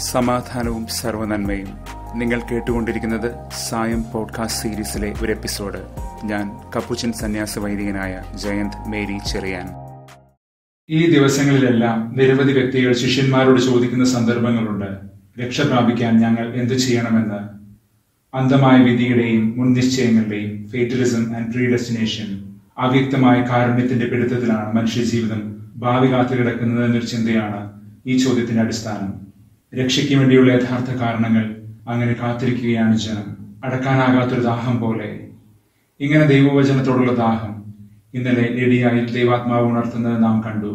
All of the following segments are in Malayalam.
സമാധാനവും സർവനന്മയും നിങ്ങൾ കേട്ടുകൊണ്ടിരിക്കുന്നത് സായം പോഡ്കാസ്റ്റ് സീരീസിലെ ഒരു എപ്പിസോഡ് ഞാൻ കപ്പുച്ചൻ സന്യാസ വൈദികനായ ജയന്ത് മേരി ചെറിയാൻ ഈ ദിവസങ്ങളിലെല്ലാം നിരവധി വ്യക്തികൾ ശിഷ്യന്മാരോട് ചോദിക്കുന്ന സന്ദർഭങ്ങളുണ്ട് രക്ഷ പ്രാപിക്കാൻ ഞങ്ങൾ എന്തു ചെയ്യണമെന്ന് അന്ധമായ വിധിയുടെയും മുൻനിശ്ചയങ്ങളുടെയും ഫേറ്റലിസം ആൻഡ് പ്രീഡെസ്റ്റിനേഷൻ അവ്യക്തമായ കാരുണ്യത്തിന്റെ പിടുത്തത്തിലാണ് മനുഷ്യജീവിതം ഭാവി കാത്തു കിടക്കുന്നത് എന്നൊരു ചിന്തയാണ് ഈ ചോദ്യത്തിന്റെ അടിസ്ഥാനം രക്ഷയ്ക്ക് വേണ്ടിയുള്ള യഥാർത്ഥ കാരണങ്ങൾ അങ്ങനെ കാത്തിരിക്കുകയാണ് ജനം അടക്കാനാകാത്തൊരു ദാഹം പോലെ ഇങ്ങനെ ദൈവവചനത്തോടുള്ള ദാഹം ഇന്നലെ ലിഡിയായിൽ ദൈവാത്മാവ് ഉണർത്തുന്നത് നാം കണ്ടു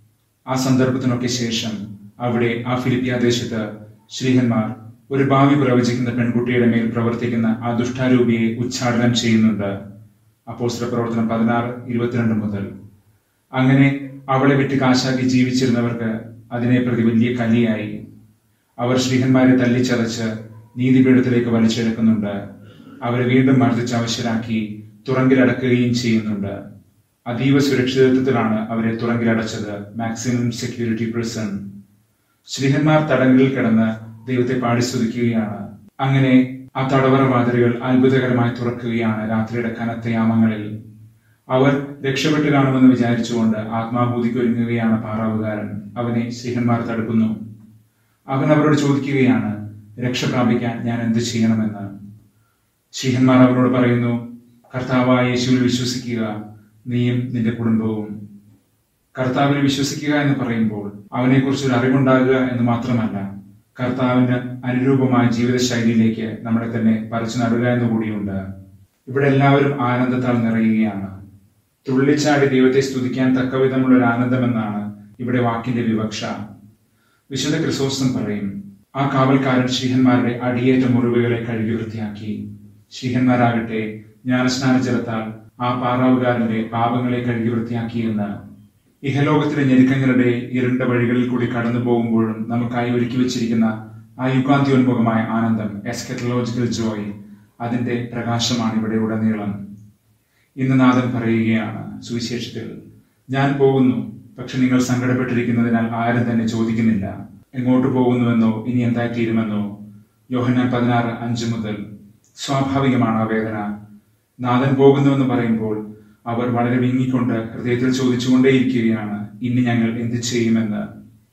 ആ സന്ദർഭത്തിനൊക്കെ ശേഷം അവിടെ ആ ഫിലിപ്പിയ ദേശത്ത് ശ്രീഹന്മാർ ഒരു ഭാവി പ്രവചിക്കുന്ന പെൺകുട്ടിയുടെ മേൽ പ്രവർത്തിക്കുന്ന ആ ദുഷ്ടാരൂപിയെ ഉച്ചാടനം ചെയ്യുന്നുണ്ട് അപ്പോസ്തല പ്രവർത്തനം പതിനാറ് ഇരുപത്തിരണ്ട് മുതൽ അങ്ങനെ അവളെ വിട്ട് കാശാക്കി ജീവിച്ചിരുന്നവർക്ക് അതിനെ പ്രതി വലിയ കലിയായി അവർ ശ്രീഹന്മാരെ തല്ലിച്ചതച്ച് നീതിപീഠത്തിലേക്ക് വലിച്ചെടുക്കുന്നുണ്ട് അവരെ വീണ്ടും മർദ്ദിച്ച് അവശരാക്കി തുറങ്കിലടക്കുകയും ചെയ്യുന്നുണ്ട് അതീവ സുരക്ഷിതത്വത്തിലാണ് അവരെ തുറങ്കിലടച്ചത് മാക്സിമം സെക്യൂരിറ്റി പ്രിസൺ ശ്രീഹന്മാർ തടങ്കലിൽ കിടന്ന് ദൈവത്തെ പാടിസ്തുതിക്കുകയാണ് അങ്ങനെ ആ തടവറ വാതിലുകൾ അത്ഭുതകരമായി തുറക്കുകയാണ് രാത്രിയുടെ കനത്ത യാമങ്ങളിൽ അവർ രക്ഷപ്പെട്ടു കാണുമെന്ന് വിചാരിച്ചുകൊണ്ട് ആത്മാഭൂതിക്ക് ഒരുങ്ങുകയാണ് പാറാവുകാരൻ അവനെ ശ്രീഹന്മാർ തടുക്കുന്നു അവൻ അവരോട് ചോദിക്കുകയാണ് രക്ഷ പ്രാപിക്കാൻ ഞാൻ എന്ത് ചെയ്യണമെന്ന് ശ്രീഹന്മാർ അവരോട് പറയുന്നു കർത്താവായ യേശുവിൽ വിശ്വസിക്കുക നീയും നിന്റെ കുടുംബവും കർത്താവിൽ വിശ്വസിക്കുക എന്ന് പറയുമ്പോൾ അവനെക്കുറിച്ച് ഒരു അറിവുണ്ടാകുക എന്ന് മാത്രമല്ല കർത്താവിന് അനുരൂപമായ ജീവിതശൈലിയിലേക്ക് നമ്മളെ തന്നെ പറിച്ചു നടുക എന്ന് കൂടിയുണ്ട് ഇവിടെ എല്ലാവരും ആനന്ദത്താൽ നിറയുകയാണ് തുള്ളിച്ചാടി ദൈവത്തെ സ്തുതിക്കാൻ തക്കവിധമുള്ള ഒരു ആനന്ദമെന്നാണ് ഇവിടെ വാക്കിന്റെ വിവക്ഷ വിശുദ്ധ ക്രിസോസ്റ്റം പറയും ആ കാവൽക്കാരൻ ശ്രീഹന്മാരുടെ അടിയേറ്റ മുറിവുകളെ കഴുകി വൃത്തിയാക്കി ശ്രീഹന്മാരാകട്ടെ ജ്ഞാനസ്നാന ജലത്താൽ ആ പാറാവുകാരന്റെ പാപങ്ങളെ കഴുകി വൃത്തിയാക്കിയെന്ന് ഇഹലോകത്തിലെ ഞെരുക്കങ്ങളുടെ ഇരുണ്ട വഴികളിൽ കൂടി കടന്നു പോകുമ്പോഴും നമുക്കായി ഒരുക്കി വെച്ചിരിക്കുന്ന ആ യുഗാന്ത്യോന്മുഖമായ ആനന്ദം എസ്കറ്റലോജിക്കൽ ജോയ് അതിന്റെ പ്രകാശമാണ് ഇവിടെ ഉടനീളം ഇന്ന് നാഥൻ പറയുകയാണ് സുവിശേഷത്തിൽ ഞാൻ പോകുന്നു പക്ഷെ നിങ്ങൾ സങ്കടപ്പെട്ടിരിക്കുന്നതിനാൽ ആരും തന്നെ ചോദിക്കുന്നില്ല എങ്ങോട്ട് പോകുന്നുവെന്നോ ഇനി എന്തായി തീരുമെന്നോ യോഹന്നാൻ പതിനാറ് അഞ്ച് മുതൽ സ്വാഭാവികമാണ് ആ വേദന നാഥൻ പോകുന്നുവെന്ന് പറയുമ്പോൾ അവർ വളരെ വിങ്ങിക്കൊണ്ട് ഹൃദയത്തിൽ ചോദിച്ചുകൊണ്ടേയിരിക്കുകയാണ് ഇനി ഞങ്ങൾ എന്ത് ചെയ്യുമെന്ന്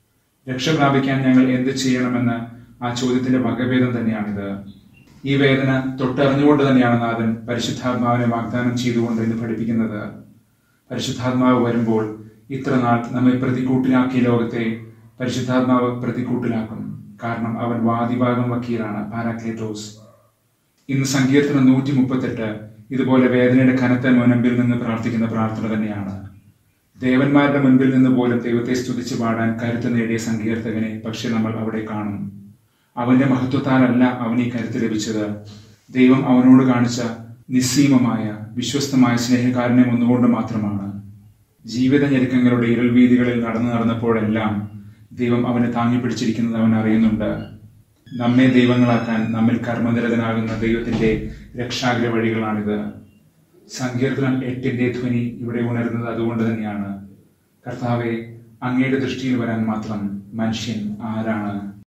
രക്ഷ പ്രാപിക്കാൻ ഞങ്ങൾ എന്ത് ചെയ്യണമെന്ന് ആ ചോദ്യത്തിന്റെ വകഭേദം തന്നെയാണിത് ഈ വേദന തൊട്ടറിഞ്ഞുകൊണ്ട് തന്നെയാണ് നാഥൻ പരിശുദ്ധാത്മാവിനെ വാഗ്ദാനം ചെയ്തുകൊണ്ട് എന്ന് പഠിപ്പിക്കുന്നത് പരിശുദ്ധാത്മാവ് വരുമ്പോൾ ഇത്ര നാൾ നമ്മെ പ്രതികൂട്ടിലാക്കിയ ലോകത്തെ പരിശുദ്ധാത്മാവ് പ്രതികൂട്ടിലാക്കും കാരണം അവൻ വാദിഭാഗം വക്കീലാണ് പാരാക്ലേറ്റോസ് ഇന്ന് സങ്കീർത്തനം നൂറ്റി മുപ്പത്തെട്ട് ഇതുപോലെ വേദനയുടെ കനത്ത മുനമ്പിൽ നിന്ന് പ്രാർത്ഥിക്കുന്ന പ്രാർത്ഥന തന്നെയാണ് ദേവന്മാരുടെ മുൻപിൽ നിന്ന് പോലും ദൈവത്തെ സ്തുതിച്ച് പാടാൻ കരുത്ത് നേടിയ സങ്കീർത്തകനെ പക്ഷെ നമ്മൾ അവിടെ കാണും അവന്റെ മഹത്വത്താലല്ല അവന് ഈ കരുത്ത് ലഭിച്ചത് ദൈവം അവനോട് കാണിച്ച നിസ്സീമമായ വിശ്വസ്തമായ സ്നേഹകാരനെ ഒന്നുകൊണ്ട് മാത്രമാണ് ജീവിത ഞെരുക്കങ്ങളുടെ ഇരുൾവീതികളിൽ നടന്നു നടന്നപ്പോഴെല്ലാം ദൈവം അവനെ താങ്ങി പിടിച്ചിരിക്കുന്നത് അവൻ അറിയുന്നുണ്ട് നമ്മെ ദൈവങ്ങളാക്കാൻ നമ്മിൽ കർമ്മനിരതനാകുന്ന ദൈവത്തിന്റെ രക്ഷാഗ്ര വഴികളാണിത് സങ്കീർത്തനം എട്ടിന്റെ ധ്വനി ഇവിടെ ഉണരുന്നത് അതുകൊണ്ട് തന്നെയാണ് കർത്താവെ അങ്ങയുടെ ദൃഷ്ടിയിൽ വരാൻ മാത്രം മനുഷ്യൻ ആരാണ്